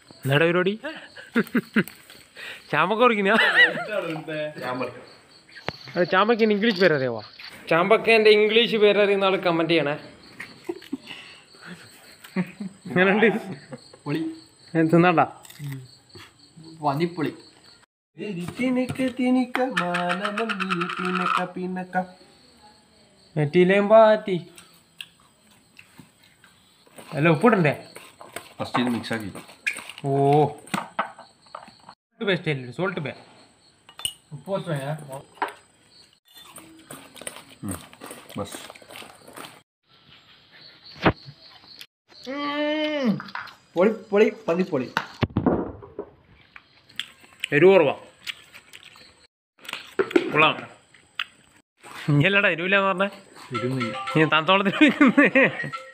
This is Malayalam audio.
എന്നാടാ പരിപാടി ചാമ്പക്ക പറിക്കുന്ന അത് ചാമ്പക്കേൻ്റെ ഇംഗ്ലീഷ് പേരറിയാവോ ചാമ്പക്കേൻ്റെ ഇംഗ്ലീഷ് പേരറിയുന്ന ആൾ കമൻറ്റ് ചെയ്യണേ എങ്ങനെയുണ്ട് പൊളി ഞാൻ തിന്നണ്ട വന്നിപ്പൊളി നെറ്റിയിലേം പാറ്റി അല്ല ഉപ്പിടണ്ടേ ഫസ്റ്റ് ഇത് മിക്സ് ആക്കി ഓ ബെസ്റ്റ് അല്ലേ സോൾട്ട് ബേ ബസ് പൊളി പൊളി പന്നിപ്പൊളി എരിവ് കുറവാ കൊള്ളാം ഇനി അല്ലടാ എരിവില്ലാന്ന് പറഞ്ഞേ ഇരുന്നില്ല നീ തണുത്തോളത്തിന്